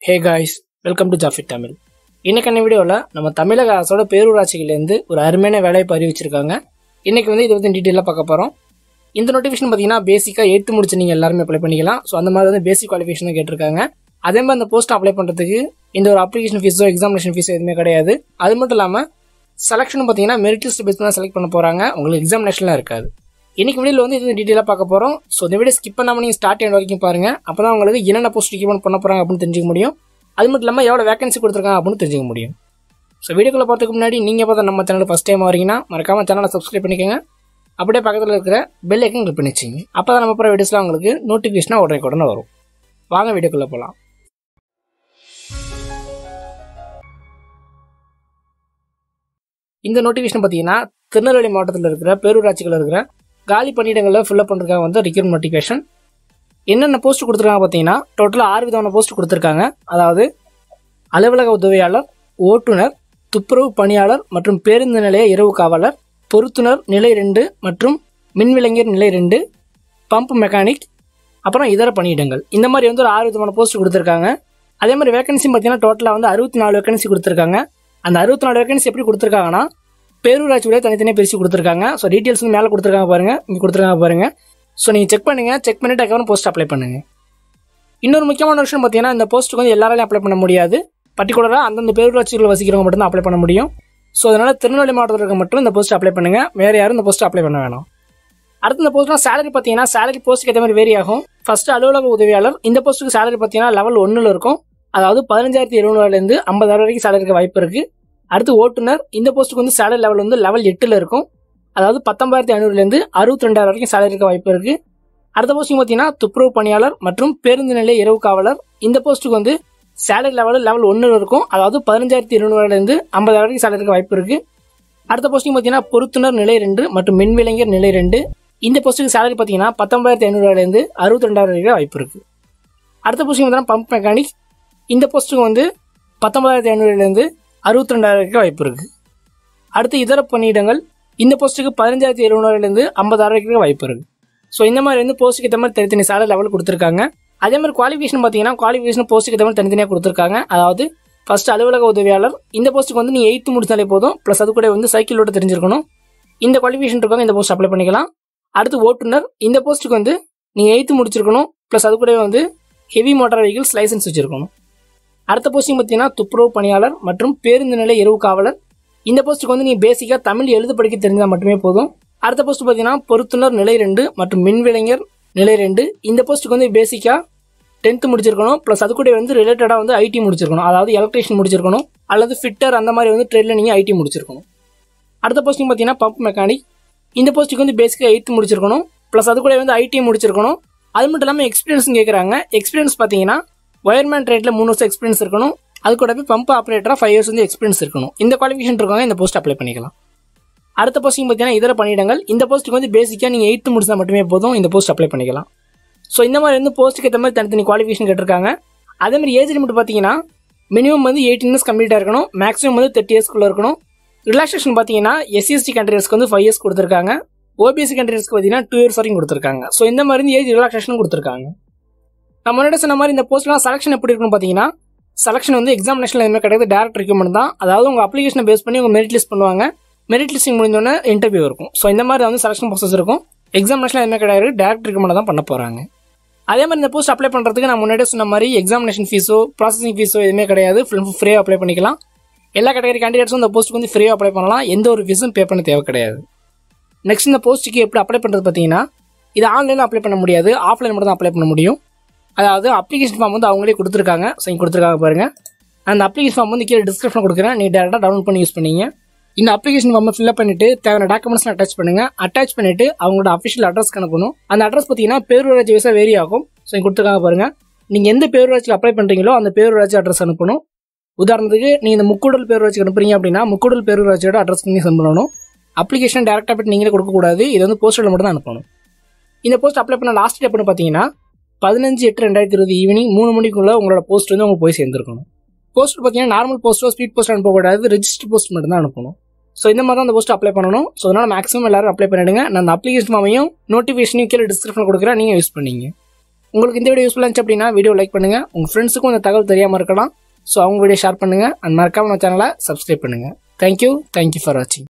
hey guys welcome to ஜாஃபிட் தமிழ் இன்னைக்கான வீடியோவில் நம்ம தமிழக அரசோட பேரூராட்சிகள்லேருந்து ஒரு அருமையான வேலையை அறிவிச்சிருக்காங்க இன்னைக்கு வந்து இதை பற்றி டீட்டெயிலாக பார்க்க போகிறோம் இந்த நோட்டிஃபிகேஷன் பார்த்தீங்கன்னா பேசிக்காக எயித்து முடிச்சு நீங்கள் எல்லாருமே அப்ளை பண்ணிக்கலாம் ஸோ அந்த மாதிரி வந்து பேசிக் குவாலிஃபிகேஷன் தான் கேட்டிருக்காங்க அதே மாதிரி அந்த போஸ்ட் அப்ளை பண்ணுறதுக்கு இந்த ஒரு அப்ளிகேஷன் ஃபீஸோ எக்ஸாமினேஷன் ஃபீஸோ எதுவுமே கிடையாது அது மட்டும் இல்லாமல் செலெக்ஷன் பார்த்தீங்கன்னா மெரிட் லிஸ்ட் பேஸ் தான் செலக்ட் பண்ண போகிறாங்க உங்களுக்கு எக்ஸாமினேஷன்லாம் இருக்காது இன்னைக்கு வீடியோவில் வந்து இது டீட்டெயிலாக பார்க்க போகிறோம் ஸோ இந்த வீடியோ ஸ்கிப் பண்ணாமல் நீங்கள் ஸ்டார்ட் எண்ட் வரைக்கும் பாருங்க அப்போ தான் உங்களுக்கு என்னென்ன போஸ்ட் ரிக்கமெண்ட் பண்ண போகிறாங்க அப்படின்னு தெரிஞ்சுக்க முடியும் அது மட்டும் இல்லாமல் எவ்வளோ வேகன்சி கொடுத்துருக்காங்க அப்படின்னு தெரிஞ்சுக்க முடியும் ஸோ வீடியோக்குள்ள பார்த்துக்கு முன்னாடி நீங்கள் பார்த்தா நம்ம சேனல் ஃபஸ்ட் டைம் வரீங்கன்னா மறக்காம சேனலை சப்ஸ்கிரைப் பண்ணிக்கோங்க அப்படியே பக்கத்தில் இருக்கிற பெல் ஐக்கன் கிளிக் பண்ணி வச்சுங்க அப்போ தான் நம்ம போகிற வீடியோஸ்லாம் உங்களுக்கு நோட்டிஃபிகேஷனாக உடனே உடனே வரும் வாங்க வீடியோக்குள்ளே போகலாம் இந்த நோட்டிஃபிகேஷன் பார்த்தீங்கன்னா திருநெல்வேலி மாவட்டத்தில் இருக்கிற பேரூராட்சிகள் இருக்கிற காலி பணியிடங்களில் ஃபில்அப் பண்ணுறதுக்காக வந்து ரிக்ரூட் நோட்டிஃபிகேஷன் என்னென்ன போஸ்ட் கொடுத்துருக்காங்க பார்த்தீங்கன்னா டோட்டலாக ஆறு விதமான போஸ்ட் கொடுத்துருக்காங்க அதாவது அலுவலக உதவியாளர் ஓட்டுநர் துப்புரவு பணியாளர் மற்றும் பேருந்து நிலைய இரவு காவலர் பொருத்துனர் நிலை ரெண்டு மற்றும் மின்விலங்கியர் நிலை ரெண்டு பம்ப் மெக்கானிக் அப்புறம் இதர பணியிடங்கள் இந்த மாதிரி வந்து ஒரு ஆறு விதமான போஸ்ட் கொடுத்துருக்காங்க அதே மாதிரி வேகன்சி பார்த்தீங்கன்னா டோட்டலாக வந்து அறுபத்தி நாலு வேகன்சி கொடுத்துருக்காங்க அந்த அறுபத்தி நாலு வேகன்சி எப்படி கொடுத்துருக்காங்கன்னா பேரூராட்சியோட தனித்தனியாக பிரித்து கொடுத்துருக்காங்க ஸோ டீட்டெயில்ஸ் வந்து மேலே கொடுத்துருக்காங்க பாருங்க இங்கே கொடுத்துருக்காங்க பாருங்க ஸோ நீங்கள் செக் பண்ணுங்க செக் பண்ணிட்டு அதுக்கப்புறம் போஸ்ட் அப்ளை பண்ணுங்க இன்னொரு முக்கியமான விஷயம் பார்த்தீங்கன்னா இந்த போஸ்ட்டுக்கு வந்து எல்லாராலையும் அப்ளை பண்ண முடியாது பர்டிகுலராக அந்தந்த பேரூராட்சிகள் வசிக்கிறவங்க மட்டும் தான் அப்ளை பண்ண முடியும் ஸோ அதனால திருநெல்வேலி மாவட்டத்தில் இருக்க மட்டும் இந்த போஸ்ட் அப்ளை பண்ணுங்க வேற யாரும் இந்த போஸ்ட் அப்ளை பண்ண வேணாம் அடுத்த இந்த போஸ்ட்லாம் சேலரி பார்த்தீங்கன்னா சேலரி போஸ்ட்டுக்கு ஏற்ற மாதிரி வேரி ஆகும் ஃபர்ஸ்ட் அலுவலக உதவியாளர் இந்த போஸ்ட்டுக்கு சேலரி பார்த்தீங்கன்னா லெவல் ஒன்றில் இருக்கும் அதாவது பதினஞ்சாயிரத்தி எழுநூறுலேருந்து ஐம்பதாயிரம் வரைக்கும் சேலரிக்கு வாய்ப்பு இருக்கு அடுத்து ஓட்டுநர் இந்த போஸ்ட்டுக்கு வந்து சேலரி லெவல் வந்து லெவல் எட்டில் இருக்கும் அதாவது பத்தொன்பதாயிரத்தி ஐநூறுலேருந்து அறுபத்தி ரெண்டாயிரம் வரைக்கும் சேலரிக்கு வாய்ப்பு இருக்கு அடுத்த போஸ்டிங் பார்த்தீங்கன்னா துப்புரவு பணியாளர் மற்றும் பேருந்து நிலைய இரவு காவலர் இந்த போஸ்ட்டுக்கு வந்து சேலரி லெவல் லெவல் ஒன்றில் இருக்கும் அதாவது பதினஞ்சாயிரத்தி இருநூறுலேருந்து ஐம்பதாயிரம் வரைக்கும் சேலரிக்கு வாய்ப்பு இருக்கு அடுத்த போஸ்டிங் பார்த்தீங்கன்னா பொருத்துனர் நிலை ரெண்டு மற்றும் மின்விலங்கர் நிலை ரெண்டு இந்த போஸ்ட்டுக்கு சேலரி பார்த்தீங்கன்னா பத்தொன்பதாயிரத்தி ஐநூறுலேருந்து அறுபத்தி ரெண்டாயிரம் வரைக்கும் வாய்ப்பு இருக்கு அடுத்த போஸ்டிங் பார்த்தீங்கன்னா பம்ப் மெக்கானிக் இந்த போஸ்ட்டுக்கு வந்து பத்தொன்பதாயிரத்தி ஐநூறுலேருந்து அறுபத்தி ரெண்டாயிரம் வரைக்கும் வாய்ப்பு இருக்கு அடுத்து இதர பணியிடங்கள் இந்த போஸ்ட்டுக்கு பதினஞ்சாயிரத்தி எழுநூறுலேருந்து ஐம்பதாயிரம் வரைக்கும் வாய்ப்பு இருக்கு ஸோ இந்த மாதிரி வந்து போஸ்ட்டுக்கு ஏற்ற மாதிரி தனித்தனி சேலரி லெவல் கொடுத்துருக்காங்க அதே மாதிரி குவாலிஃபிகேஷன் பார்த்தீங்கன்னா குவாலிஃபிகேஷன் போஸ்ட்டுக்கு ஏற்ற மாதிரி தனித்தனியாக கொடுத்துருக்காங்க அதாவது ஃபர்ஸ்ட் அலுவலக உதவியாளர் இந்த போஸ்ட்டுக்கு வந்து நீங்கள் எயித்து முடிச்சாலே போதும் ப்ளஸ் அது கூட வந்து சைக்கிள் ஓட்ட தெரிஞ்சிருக்கணும் இந்த குவாலிஃபிகேஷன் இருக்காங்க இந்த போஸ்ட் அப்ளை பண்ணிக்கலாம் அடுத்து ஓட்டுநர் இந்த போஸ்ட்டுக்கு வந்து நீங்கள் எயித்து முடிச்சிருக்கணும் ப்ளஸ் அது கூட வந்து ஹெவி மோட்டார் வெஹிக்கிள்ஸ் லைசன்ஸ் வச்சிருக்கணும் அடுத்த போஸ்டிங் பார்த்தீங்கன்னா துப்புரவு பணியாளர் மற்றும் பேருந்து நிலை இரவு காவலர் இந்த போஸ்ட்டுக்கு வந்து நீ பேசிக்காக தமிழ் எழுத படிக்க தெரிஞ்சால் மட்டுமே போதும் அடுத்த போஸ்ட் பார்த்தீங்கன்னா பொருத்துனர் நிலை ரெண்டு மற்றும் மின்விலைஞர் நிலை ரெண்டு இந்த போஸ்ட்டுக்கு வந்து பேசிக்காக டென்த்து முடிச்சிருக்கணும் ப்ளஸ் அது கூட வந்து ரிலேட்டடாக வந்து ஐடி முடிச்சிருக்கணும் அதாவது எலக்ட்ரிஷியன் முடிச்சிருக்கணும் அல்லது ஃபிட்டர் அந்த மாதிரி வந்து ட்ரெயினில் நீங்கள் ஐடி முடிச்சிருக்கணும் அடுத்த போஸ்டிங் பார்த்தீங்கன்னா பம்ப் மெக்கானிக் இந்த போஸ்ட்டுக்கு வந்து பேசிக்காக எயித்து முடிச்சிருக்கணும் ப்ளஸ் அது கூட வந்து ஐடி முடிச்சிருக்கணும் அது மட்டும் இல்லாமல் எக்ஸ்பீரியன்ஸ் கேட்குறாங்க எக்ஸ்பீரியன்ஸ் பார்த்தீங்கன்னா ஒயர்மேன் ட்ரேட்டில் மூணு வருஷம் எக்ஸ்பீரியன்ஸ் இருக்கணும் அது கூட போய் பம்ப் ஆப்ரேட்டராக ஃபைவ் இயர்ஸ் வந்து எக்ஸ்பீரியன்ஸ் இருக்கணும் இந்த குவாலிஃபிகேஷன் இருக்கவங்க இந்த போஸ்ட் அப்ளை பண்ணிக்கலாம் அடுத்த போஸ்டிங் பார்த்தீங்கன்னா இதர பணியிடங்கள் இந்த போஸ்ட்டுக்கு வந்து பேசிக்காக நீங்கள் எயித்து முடிச்சா மட்டுமே போதும் இந்த போஸ்ட் அப்ளை பண்ணிக்கலாம் ஸோ இந்த மாதிரி வந்து போஸ்ட்டுக்கு ஏற்ற மாதிரி தனித்தனி குவாலிஃபிகேஷன் கேட்டிருக்காங்க அதே மாதிரி ஏஜ் லிமிட் பார்த்தீங்கன்னா மினிமம் வந்து எயிட்டீன் இயர்ஸ் கம்ப்ளீட்டாக இருக்கணும் மேக்ஸிமம் வந்து தேர்ட்டி இயர்ஸ்க்குள்ள இருக்கணும் ரிலாக்ஸேஷன் பார்த்தீங்கன்னா எஸ்சிஎஸ்டி கண்ட்ரிஸ்க்கு வந்து ஃபைவ் இயர்ஸ் கொடுத்துருக்காங்க ஓபிஎஸ்சி கண்ட்ரிஸ்க்கு பார்த்தீங்கன்னா டூ இயர்ஸ் வரைக்கும் கொடுத்துருக்காங்க ஸோ இந்த மாதிரி ஏஜ் ரிலாக்ஸேஷன் கொடுத்துருக்காங்க நம்ம முன்னாடி சொன்ன மாதிரி இந்த போஸ்ட்லாம் செலக்ஷன் எப்படி இருக்குன்னு பார்த்தீங்கன்னா செலக்ஷன் வந்து எக்ஸாமினேஷன் எதுவுமே கிடையாது டேரக்ட் ரெக்யூமெண்ட் தான் அதாவது உங்கள் அப்ளிகேஷனை பேஸ் பண்ணி உங்கள் மெரிட் லிஸ்ட் பண்ணுவாங்க மெரிட் லிஸ்டிங் முடிஞ்சோடனே இன்டர்வியூ இருக்கும் ஸோ இந்த மாதிரி வந்து செலக்ஷன் ப்ராசஸ் இருக்கும் எக்ஸாமினேஷன் எதுவுமே கிடையாது டேரக்ட் ரெக்யூமெண்ட் தான் பண்ண போகிறாங்க அதே மாதிரி இந்த போஸ்ட் அப்ளை பண்ணுறதுக்கு நான் முன்னாடியே சொன்ன மாதிரி எக்ஸாமினேஷன் ஃபீஸோ ப்ராசஸிங் ஃபீஸோ எதுவுமே கிடையாது ஃப்ரீயாக அப்ளை பண்ணிக்கலாம் எல்லா கேட்டகரி கேண்டிடேட்ஸும் இந்த போஸ்ட்டுக்கு வந்து ஃப்ரீயாக அப்ளை பண்ணலாம் எந்த ஒரு ஃபீஸும் பே பண்ண தேவை கிடையாது நெக்ஸ்ட் இந்த போஸ்ட்டுக்கு எப்படி அப்ளை பண்ணுறது பார்த்தீங்கன்னா இது ஆன்லைனில் அப்ளை பண்ண முடியாது ஆஃப்லைன் மட்டும் தான் அப்ளை பண்ண முடியும் அதாவது அப்ளிகேஷன் ஃபார்ம் வந்து அவங்களே கொடுத்துருக்காங்க ஸோ இங்கே கொடுத்துருக்காங்க பாருங்க அந்த அப்ளிகேஷன் ஃபார்ம் வந்து கீழே டிஸ்கிரிப்ஷன் கொடுக்குறேன் நீங்கள் டேரெக்டாக டவுன்லோட் பண்ணி யூஸ் பண்ணீங்க இந்த அப்ளிகேஷன் ஃபார்மை ஃபில்அப் பண்ணிட்டு தேவையான டாக்குமெண்ட்ஸ் அட்டாச் பண்ணுங்க அட்டாச் பண்ணிட்டு அவங்களோட அஃபிஷியல் அட்ரஸ் அனுப்பணும் அந்த அட்ரஸ் பார்த்தீங்கன்னா பேரூராட்சி வைஸாக வேரி ஆகும் ஸோ இங்கே கொடுத்துருக்காங்க பாருங்க நீங்கள் எந்த பேரூராட்சிக்கு அப்ளை பண்ணுறீங்களோ அந்த பேரூராட்சி அட்ரஸ் அனுப்பணும் உதாரணத்துக்கு நீங்கள் இந்த முக்கூடல் பேரூராட்சிக்கு அனுப்புறீங்க அப்படின்னா முக்கூடல் பேரூராட்சியோட அட்ரஸ் நீங்கள் சென்ட் பண்ணணும் அப்ளிகேஷன் டேரெக்டாக போய்ட்டு நீங்களே கொடுக்கக்கூடாது இது வந்து போஸ்டரில் மட்டும் தான் அனுப்பணும் இந்த போஸ்ட் அப்ளை பண்ண லாஸ்ட் டேப்னு பார்த்தீங்கன்னா பதினஞ்சு எட்டு ரெண்டாயிரத்தி இருபது ஈவினிங் மூணு மணிக்குள்ள உங்களோட போஸ்ட் வந்து உங்களுக்கு போய் சேர்ந்துருக்கணும் போஸ்ட் பார்த்தீங்கன்னா நார்மல் போஸ்ட்டோ ஸ்பீட் போஸ்ட் அனுப்பக்கூடாது ரெஜிஸ்டர் போஸ்ட் மட்டும் தான் அனுப்பணும் ஸோ இந்த மாதிரி தான் அந்த போஸ்ட் அப்ளை பண்ணணும் ஸோ அதனால் மேக்ஸிமம் எல்லாரும் அப்ளை பண்ணிடுங்க நான் அந்த அப்ளிகேஷன் ஃபார்மையும் நோட்டிஃபிகேஷனையும் கீழே டிஸ்கிரிப்ஷன் கொடுக்குறேன் நீங்கள் யூஸ் பண்ணீங்க உங்களுக்கு இந்த வீடியோ யூஸ்ஃபுல்லாக இருந்துச்சு அப்படின்னா வீடியோ லைக் பண்ணுங்கள் உங்கள் ஃப்ரெண்ட்ஸுக்கும் இந்த தகவல் தெரியாமல் இருக்கலாம் ஸோ அவங்க வீடியோ ஷேர் பண்ணுங்கள் அண்ட் மறக்காம நம்ம சேனலை சப்ஸ்கிரைப் பண்ணுங்கள் தேங்க்யூ தேங்க்யூ ஃபார் வாட்சிங்